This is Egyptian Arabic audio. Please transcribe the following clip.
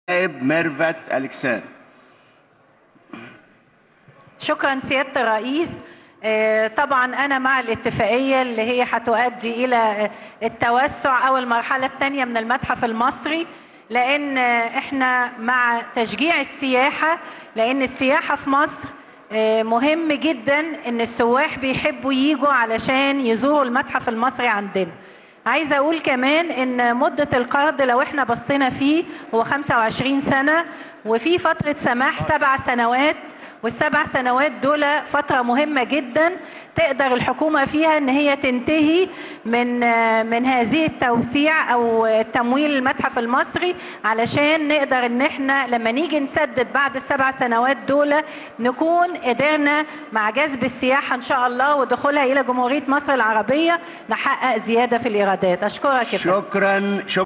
نائب ميرفت الكسان شكرا سيادة الرئيس آه، طبعا أنا مع الاتفاقية اللي هي هتؤدي إلى التوسع أو المرحلة الثانية من المتحف المصري لأن آه، إحنا مع تشجيع السياحة لأن السياحة في مصر آه، مهم جدا إن السواح بيحبوا ييجوا علشان يزوروا المتحف المصري عندنا عايزه اقول كمان ان مده القرض لو احنا بصينا فيه هو 25 سنه وفي فتره سماح سبع سنوات والسبع سنوات دول فترة مهمة جدا تقدر الحكومة فيها ان هي تنتهي من من هذه التوسيع او تمويل المتحف المصري علشان نقدر ان احنا لما نيجي نسدد بعد السبع سنوات دول نكون قدرنا مع جذب السياحة ان شاء الله ودخولها الى جمهورية مصر العربية نحقق زيادة في الايرادات اشكرك يا فندم. شكرا شكرا